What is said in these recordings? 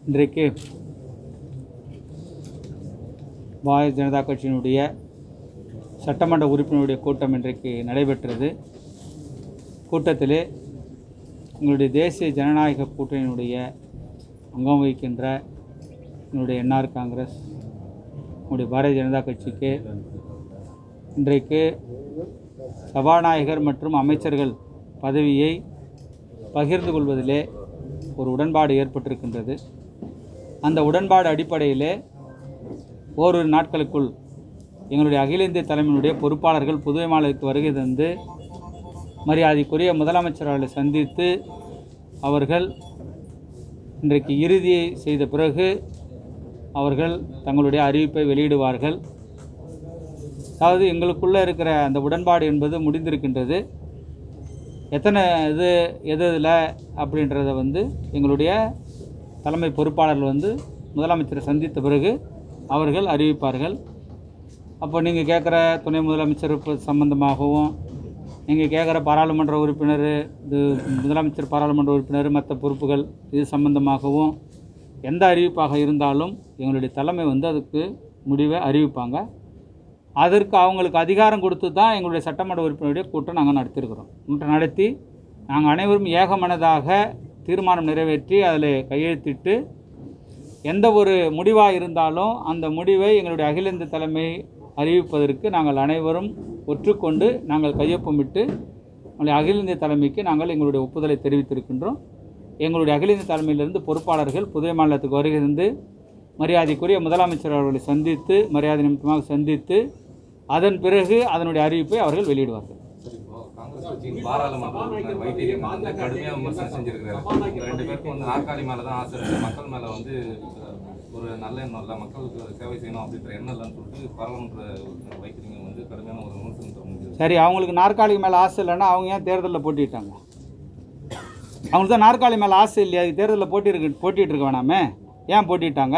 இன்றைக்கு பாரதிய ஜனதா கட்சியினுடைய சட்டமன்ற உறுப்பினருடைய கூட்டம் இன்றைக்கு நடைபெற்றது கூட்டத்திலே எங்களுடைய தேசிய ஜனநாயக கூட்டணியினுடைய அங்கம் வகிக்கின்ற எங்களுடைய என்ஆர் காங்கிரஸ் நம்முடைய பாரதிய ஜனதா கட்சிக்கு இன்றைக்கு சபாநாயகர் மற்றும் அமைச்சர்கள் பதவியை பகிர்ந்து கொள்வதிலே ஒரு உடன்பாடு ஏற்பட்டிருக்கின்றது அந்த உடன்பாடு அடிப்படையிலே ஓரிரு நாட்களுக்குள் எங்களுடைய அகில இந்திய தலைமையினுடைய பொறுப்பாளர்கள் புதுவை மாநிலத்துக்கு வருகை தந்து மரியாதைக்குரிய முதலமைச்சர் அவர்களை சந்தித்து அவர்கள் இன்றைக்கு இறுதியை செய்த பிறகு அவர்கள் தங்களுடைய அறிவிப்பை வெளியிடுவார்கள் அதாவது எங்களுக்குள்ளே இருக்கிற அந்த உடன்பாடு என்பது முடிந்திருக்கின்றது எத்தனை இது எது இதில் அப்படின்றத வந்து எங்களுடைய தலைமை பொறுப்பாளர்கள் வந்து முதலமைச்சரை சந்தித்த பிறகு அவர்கள் அறிவிப்பார்கள் அப்போ நீங்கள் கேட்குற துணை முதலமைச்சர் இப்ப சம்பந்தமாகவும் நீங்கள் கேட்குற பாராளுமன்ற உறுப்பினர் இது முதலமைச்சர் பாராளுமன்ற உறுப்பினர் மற்ற பொறுப்புகள் இது சம்பந்தமாகவும் எந்த அறிவிப்பாக இருந்தாலும் எங்களுடைய தலைமை வந்து அதுக்கு முடிவை அறிவிப்பாங்க அதற்கு அவங்களுக்கு அதிகாரம் கொடுத்து தான் எங்களுடைய சட்டமன்ற உறுப்பினருடைய கூட்டம் நாங்கள் நடத்தியிருக்கிறோம் கூட்டம் நடத்தி நாங்கள் அனைவரும் ஏகமனதாக தீர்மானம் நிறைவேற்றி அதில் கையெழுத்திட்டு எந்த ஒரு முடிவாக இருந்தாலும் அந்த முடிவை எங்களுடைய அகில இந்திய தலைமை அறிவிப்பதற்கு நாங்கள் அனைவரும் ஒற்றுக்கொண்டு நாங்கள் கையொப்பமிட்டு எங்களுடைய அகில இந்திய தலைமைக்கு நாங்கள் எங்களுடைய ஒப்புதலை தெரிவித்திருக்கின்றோம் எங்களுடைய அகில இந்திய தலைமையிலிருந்து பொறுப்பாளர்கள் புதுவை மாநிலத்துக்கு வருகிருந்து மரியாதைக்குரிய முதலமைச்சர் அவர்களை சந்தித்து மரியாதை நிமித்தமாக சந்தித்து அதன் பிறகு அதனுடைய அறிவிப்பை அவர்கள் வெளியிடுவார்கள் சரி, இப்போ காங்கிரஸ் கட்சியின் பாராளுமன்ற உறுப்பினர் வைத்தியரியம் வந்து கடுமையா விமர்சனம் செஞ்சிருக்காரு இவங்க ரெண்டு பேருக்கும் வந்து நாற்காலி மேல தான் ஆசை இருக்கு மக்கள் மேல வந்து அஹ், ஒரு நல்ல எண்ணம் இல்லை மக்களுக்கு சேவை செய்யணும் அப்படின்ற எண்ணம் இல்லைன்னு சொல்லிட்டு பாராளுமன்ற உறுப்பினர் வைத்தியரியம் வந்து கடுமையான ஒரு விமர்சனத்தை முடிஞ்சது சரி அவங்களுக்கு நாற்காலி மேலே ஆசை இல்லைன்னா அவங்க ஏன் தேர்தலில் போட்டிட்டாங்க அவங்களுக்கு தான் நாற்காலி மேலே ஆசை இல்லையா அதுக்கு தேர்தலில் போட்டி இருக்கு போட்டிட்டு இருக்க வேணாமே ஏன் போட்டிட்டாங்க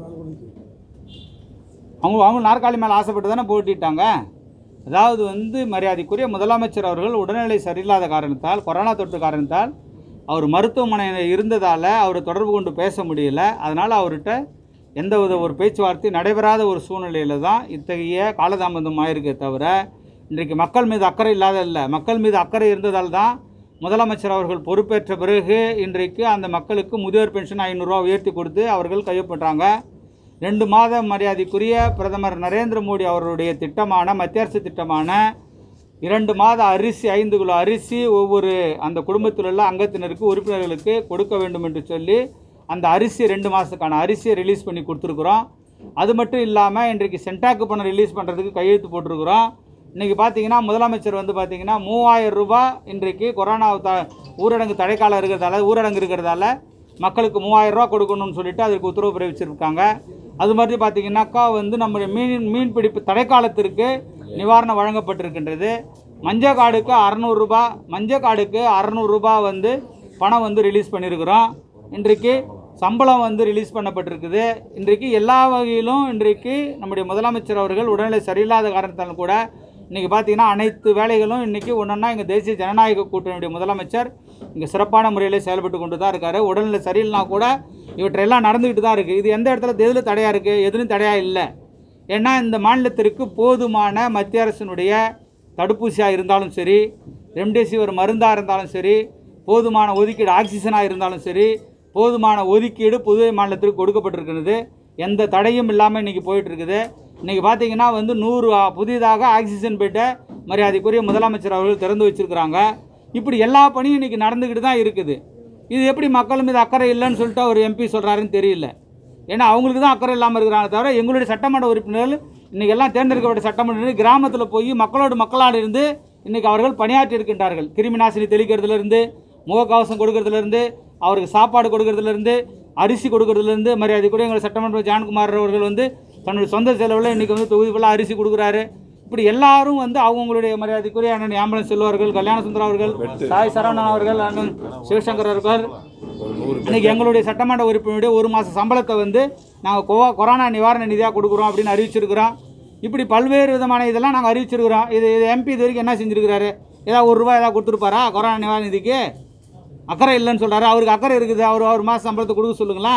அவங்க அவங்க நாற்காலி மேலே ஆசைப்பட்டு தானே போட்டிட்டாங்க அதாவது வந்து மரியாதைக்குரிய முதலமைச்சர் அவர்கள் உடல்நிலை சரியில்லாத காரணத்தால் கொரோனா தொற்று காரணத்தால் அவர் மருத்துவமனையில் இருந்ததால் அவர் தொடர்பு கொண்டு பேச முடியல அதனால் அவர்கிட்ட எந்த வித ஒரு பேச்சுவார்த்தை நடைபெறாத ஒரு சூழ்நிலையில் தான் இத்தகைய காலதாமதம் ஆயிருக்கே தவிர இன்றைக்கு மக்கள் மீது அக்கறை இல்லாத இல்லை மக்கள் மீது அக்கறை இருந்ததால் தான் முதலமைச்சர் அவர்கள் பொறுப்பேற்ற பிறகு இன்றைக்கு அந்த மக்களுக்கு முதியோர் பென்ஷன் ஐநூறுரூவா உயர்த்தி கொடுத்து அவர்கள் கையொப்பட்டாங்க ரெண்டு மாத மரியாதைக்குரிய பிரதமர் நரேந்திர மோடி அவருடைய திட்டமான மத்திய அரசு திட்டமான இரண்டு மாத அரிசி ஐந்து கிலோ அரிசி ஒவ்வொரு அந்த குடும்பத்தில் உள்ள அங்கத்தினருக்கு உறுப்பினர்களுக்கு கொடுக்க வேண்டும் என்று சொல்லி அந்த அரிசி ரெண்டு மாதத்துக்கான அரிசியை ரிலீஸ் பண்ணி கொடுத்துருக்குறோம் அது மட்டும் இல்லாமல் இன்றைக்கு சென்டாக்கு பணம் ரிலீஸ் பண்ணுறதுக்கு கையெழுத்து போட்டிருக்கிறோம் இன்றைக்கி பார்த்தீங்கன்னா முதலமைச்சர் வந்து பார்த்தீங்கன்னா மூவாயிரம் ரூபாய் இன்றைக்கு கொரோனா த ஊரடங்கு தடைக்காலம் இருக்கிறதால ஊரடங்கு இருக்கிறதால மக்களுக்கு மூவாயிரம் ரூபா கொடுக்கணும்னு சொல்லிட்டு அதுக்கு உத்தரவு பிறப்பிச்சிருக்காங்க அது மாதிரி பார்த்தீங்கன்னாக்கா வந்து நம்முடைய மீன் மீன்பிடிப்பு தடைக்காலத்திற்கு நிவாரணம் வழங்கப்பட்டிருக்கின்றது மஞ்சள் காடுக்கு அறநூறுரூபா மஞ்சள் காடுக்கு அறநூறுரூபா வந்து பணம் வந்து ரிலீஸ் பண்ணியிருக்கிறோம் இன்றைக்கு சம்பளம் வந்து ரிலீஸ் பண்ணப்பட்டிருக்குது இன்றைக்கு எல்லா வகையிலும் இன்றைக்கு நம்முடைய முதலமைச்சர் அவர்கள் உடல்நிலை சரியில்லாத காரணத்தாலும் கூட இன்றைக்கி பார்த்தீங்கன்னா அனைத்து வேலைகளும் இன்றைக்கி ஒன்றா எங்கள் தேசிய ஜனநாயக கூட்டணியுடைய முதலமைச்சர் இங்கே சிறப்பான முறையில் செயல்பட்டு கொண்டு தான் இருக்கார் உடல்நிலை சரியில்லைனா கூட இவற்றெல்லாம் நடந்துக்கிட்டு தான் இருக்குது இது எந்த இடத்துல எதில் தடையாக இருக்குது எதுலையும் தடையாக இல்லை ஏன்னா இந்த மாநிலத்திற்கு போதுமான மத்திய அரசினுடைய தடுப்பூசியாக இருந்தாலும் சரி ரெம்டெசிவிர் மருந்தாக இருந்தாலும் சரி போதுமான ஒதுக்கீடு ஆக்சிஜனாக இருந்தாலும் சரி போதுமான ஒதுக்கீடு புதுவை மாநிலத்திற்கு கொடுக்கப்பட்டிருக்கிறது எந்த தடையும் இல்லாமல் இன்றைக்கி போயிட்டுருக்குது இன்றைக்கி பார்த்தீங்கன்னா வந்து நூறு ஆ, புதிதாக ஆக்சிஜன் பெட்டை மரியாதைக்குரிய முதலமைச்சர் அவர்கள் திறந்து வச்சுருக்கிறாங்க இப்படி எல்லா பணியும் இன்றைக்கி நடந்துக்கிட்டு தான் இருக்குது இது எப்படி மக்கள் மீது அக்கறை இல்லைன்னு சொல்லிட்டு ஒரு எம்பி சொல்கிறாருன்னு தெரியல ஏன்னா அவங்களுக்கு தான் அக்கறை இல்லாமல் இருக்கிறாங்க தவிர எங்களுடைய சட்டமன்ற உறுப்பினர்கள் இன்றைக்கி எல்லாம் தேர்ந்தெடுக்கப்பட்ட சட்டமன்ற உறுப்பினர் கிராமத்தில் போய் மக்களோடு மக்களாக இருந்து இன்றைக்கி அவர்கள் பணியாற்றி இருக்கின்றார்கள் கிருமி நாசினி தெளிக்கிறதுலேருந்து முகக்கவசம் கொடுக்கறதுலேருந்து அவருக்கு சாப்பாடு கொடுக்கறதுலேருந்து அரிசி கொடுக்கறதுலேருந்து மரியாதைக்குரிய எங்கள் சட்டமன்ற ஜான்குமார் அவர்கள் வந்து தன்னுடைய சொந்த செலவில் இன்றைக்கி வந்து தொகுதி ஃபுல்லாக அரிசி கொடுக்குறாரு இப்படி எல்லாரும் வந்து அவங்களுடைய மரியாதைக்குரிய அண்ணன் ஆம்புலன்ஸ் செல்வர்கள் கல்யாண சுந்தரம் அவர்கள் சாய் சரவணன் அவர்கள் அண்ணன் சிவசங்கர் அவர்கள் இன்னைக்கு எங்களுடைய சட்டமன்ற உறுப்பினருடைய ஒரு மாத சம்பளத்தை வந்து நாங்கள் கொ கொரோனா நிவாரண நிதியாக கொடுக்குறோம் அப்படின்னு அறிவிச்சிருக்கிறோம் இப்படி பல்வேறு விதமான இதெல்லாம் நாங்கள் அறிவிச்சிருக்கிறோம் இது இது எம்பி இது வரைக்கும் என்ன செஞ்சுருக்கிறாரு ஏதாவது ஒரு ரூபாய் ஏதாவது கொடுத்துருப்பாரா கொரோனா நிவாரண நிதிக்கு அக்கறை இல்லைன்னு சொல்கிறாரு அவருக்கு அக்கறை இருக்குது அவர் ஒரு மாதம் சம்பளத்தை கொடுக்க சொல்லுங்களேன்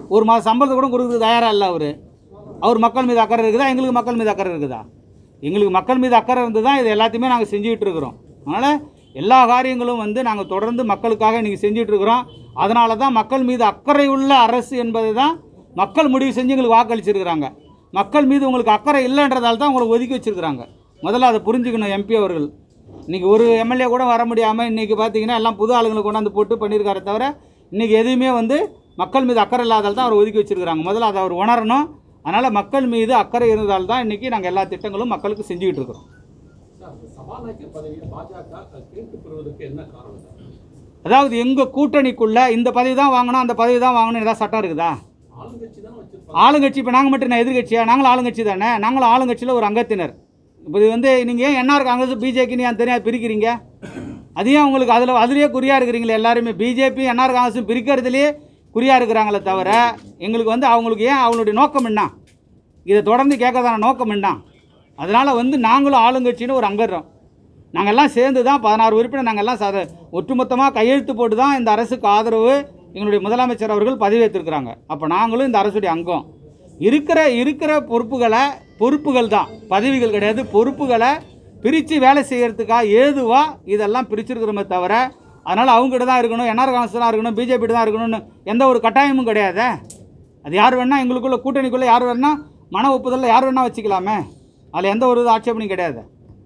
ஒரு மாதம் சம்பளத்தை கூட கொடுக்குறது தயாராக இல்லை அவர் அவர் மக்கள் மீது அக்கறை இருக்குதா எங்களுக்கு மக்கள் மீது அக்கறை இருக்குதா எங்களுக்கு மக்கள் மீது அக்கறை இருந்து தான் இது எல்லாத்தையுமே நாங்கள் செஞ்சுக்கிட்டு இருக்கிறோம் அதனால் எல்லா காரியங்களும் வந்து நாங்கள் தொடர்ந்து மக்களுக்காக இன்றைக்கி செஞ்சுட்டு இருக்கிறோம் அதனால தான் மக்கள் மீது அக்கறை உள்ள அரசு என்பதை தான் மக்கள் முடிவு செஞ்சு எங்களுக்கு வாக்களிச்சிருக்கிறாங்க மக்கள் மீது உங்களுக்கு அக்கறை இல்லைன்றதால தான் உங்களை ஒதுக்கி வச்சிருக்கிறாங்க முதல்ல அதை புரிஞ்சுக்கணும் எம்பி அவர்கள் இன்றைக்கி ஒரு எம்எல்ஏ கூட வர முடியாமல் இன்றைக்கி பார்த்தீங்கன்னா எல்லாம் புது ஆளுங்களை கொண்டாந்து போட்டு பண்ணியிருக்காரே தவிர இன்றைக்கி எதுவுமே வந்து மக்கள் மீது அக்கறை இல்லாதால் தான் அவர் ஒதுக்கி வச்சிருக்கிறாங்க முதல்ல அதை அவர் உணரணும் அதனால் மக்கள் மீது அக்கறை இருந்ததால் தான் இன்றைக்கி நாங்கள் எல்லா திட்டங்களும் மக்களுக்கு செஞ்சுக்கிட்டு இருக்கிறோம் சார், அந்த சபாநாயகர் பதவியை பாஜக கேட்டு பெறுவதற்கு என்ன காரணம் சார் அதாவது எங்கள் கூட்டணிக்குள்ளே இந்த பதவி தான் வாங்கணும் அந்த பதவி தான் வாங்கணும் ஏதாவது சட்டம் இருக்குதா ஆளுங்கட்சி தானே வச்சிருப்பாங்க ஆளுங்கட்சி இப்போ நாங்கள் மட்டும் என்ன எதிர்கட்சியா நாங்களும் ஆளுங்கட்சி தானே நாங்களும் ஆளுங்கட்சியில் ஒரு அங்கத்தினர் இப்போ இது வந்து நீங்கள் ஏன் என்ஆர் காங்கிரஸ் பிஜேபின்னு ஏன் தனியாக பிரிக்கிறீங்க அதையும் உங்களுக்கு அதில் அதுலேயே குறியாக இருக்கிறீங்களே எல்லாருமே பிஜேபி என்ஆர் காங்கிரஸும் பிரிக்கிறதுலேயே குறியாக இருக்கிறாங்களே தவிர எங்களுக்கு வந்து அவங்களுக்கு ஏன் அவங்களுடைய நோக்கம் என்ன இதை தொடர்ந்து கேட்கறதான நோக்கம் என்ன அதனால் வந்து நாங்களும் ஆளுங்கட்சின்னு ஒரு அங்கறோம் நாங்கள் எல்லாம் சேர்ந்து தான் பதினாறு உறுப்பினர் நாங்கள் எல்லாம் சத ஒட்டுமொத்தமாக கையெழுத்து போட்டு தான் இந்த அரசுக்கு ஆதரவு எங்களுடைய முதலமைச்சர் அவர்கள் பதவியேற்றிருக்கிறாங்க அப்போ நாங்களும் இந்த அரசுடைய அங்கம் இருக்கிற இருக்கிற பொறுப்புகளை பொறுப்புகள் தான் பதவிகள் கிடையாது பொறுப்புகளை பிரித்து வேலை செய்கிறதுக்காக ஏதுவா இதெல்லாம் பிரிச்சிருக்கிறோமே தவிர அதனால் அவங்ககிட்ட தான் இருக்கணும் என்ஆர் காங்கிரஸ் தான் இருக்கணும் பிஜேபி தான் இருக்கணும்னு எந்த ஒரு கட்டாயமும் கிடையாதே அது யார் வேணால் எங்களுக்குள்ள கூட்டணிக்குள்ளே யார் வேணால் மன ஒப்புதலில் யார் வேணால் வச்சுக்கலாமே அதில் எந்த ஒரு ஆட்சேபனையும் கிடையாது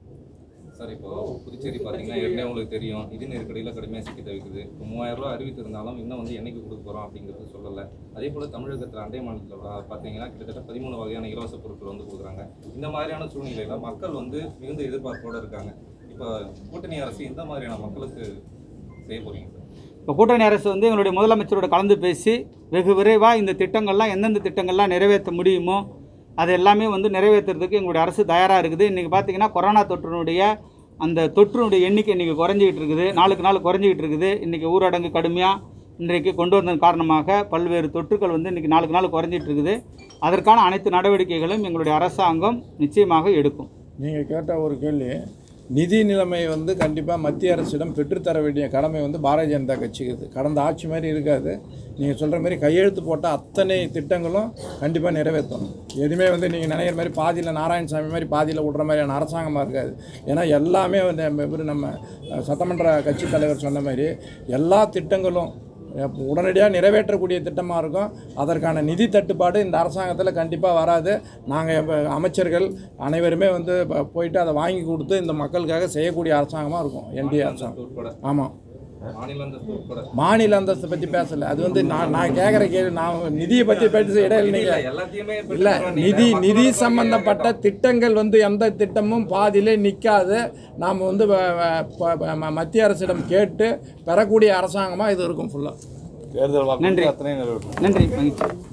சார் இப்போ புதுச்சேரி பார்த்தீங்கன்னா ஏற்கனவே உங்களுக்கு தெரியும் நிதி நெருக்கடியில் கடுமையாக சிக்கி தவிக்குது இப்போ மூவாயிரம் ரூபாய் அறிவித்திருந்தாலும் இன்னும் வந்து என்னைக்கு கொடுக்க போகிறோம் அப்படிங்கிறது சொல்லலை அதே போல் தமிழகத்தில் அண்டை மாநிலத்தில் பார்த்தீங்கன்னா கிட்டத்தட்ட பதிமூணு வகையான இலவச பொருட்கள் வந்து கொடுக்குறாங்க இந்த மாதிரியான சூழ்நிலையில மக்கள் வந்து மிகுந்த எதிர்பார்ப்போடு இருக்காங்க இப்போ கூட்டணி அரசு இந்த மாதிரியான மக்களுக்கு செய்ய போறீங்க சார் இப்போ கூட்டணி அரசு வந்து எங்களுடைய முதலமைச்சரோட கலந்து பேசி வெகு விரைவாக இந்த திட்டங்கள்லாம் எந்தெந்த திட்டங்கள்லாம் நிறைவேற்ற முடியுமோ அது எல்லாமே வந்து நிறைவேற்றுறதுக்கு எங்களுடைய அரசு தயாராக இருக்குது இன்றைக்கி பார்த்தீங்கன்னா கொரோனா தொற்றினுடைய அந்த தொற்றினுடைய எண்ணிக்கை இன்றைக்கி குறைஞ்சிக்கிட்டு இருக்குது நாளுக்கு நாள் குறைஞ்சிக்கிட்டு இருக்குது இன்றைக்கி ஊரடங்கு கடுமையாக இன்றைக்கு கொண்டு வந்ததன் காரணமாக பல்வேறு தொற்றுக்கள் வந்து இன்றைக்கி நாளுக்கு நாள் குறைஞ்சிட்டு இருக்குது அதற்கான அனைத்து நடவடிக்கைகளும் எங்களுடைய அரசாங்கம் நிச்சயமாக எடுக்கும் நீங்கள் கேட்ட ஒரு கேள்வி நிதி நிலைமை வந்து கண்டிப்பாக மத்திய அரசிடம் பெற்றுத்தர வேண்டிய கடமை வந்து பாரதிய ஜனதா கட்சிக்கு இருக்குது கடந்த ஆட்சி மாதிரி இருக்காது நீங்கள் சொல்கிற மாதிரி கையெழுத்து போட்ட அத்தனை திட்டங்களும் கண்டிப்பாக நிறைவேற்றணும் எதுவுமே வந்து நீங்கள் நினைக்கிற மாதிரி பாதியில் நாராயணசாமி மாதிரி பாதியில் விடுற மாதிரியான அரசாங்கமாக இருக்காது ஏன்னா எல்லாமே வந்து நம்ம இவரு நம்ம அஹ், சட்டமன்ற கட்சி தலைவர் சொன்ன மாதிரி எல்லா திட்டங்களும் உடனடியாக நிறைவேற்றக்கூடிய திட்டமாக இருக்கும் அதற்கான நிதி தட்டுப்பாடு இந்த அரசாங்கத்தில் கண்டிப்பாக வராது நாங்கள் அமைச்சர்கள் அனைவருமே வந்து ப- போயிட்டு அதை வாங்கி கொடுத்து இந்த மக்களுக்காக செய்யக்கூடிய அரசாங்கமாக இருக்கும் என்டிஏ அரசாங்கம் உட்பட ஆமாம் மாநில அந்தஸ்து உட்பட மாநில அந்தஸ்தை பற்றி பேசலை அது வந்து நான் நான் கேட்குற கேள்வி நான் நிதியை பற்றி பேச இடையில இல்ல, நீங்கள் எல்லாத்தையுமே இல்லை பெற்றுத்தரோம் நீங்க. நிதி மக்களோட நிதி கோரிக்கை சம்பந்தப்பட்ட திட்டங்கள் வந்து எந்த திட்டமும் பாதியிலே நிற்காது நாம் வந்து வ- வ- ப- ப- ம- மத்திய அரசிடம் கேட்டு பெறக்கூடிய அரசாங்கமாக இது இருக்கும் ஃபுல்லாக நன்றி நன்றி மகிழ்ச்சி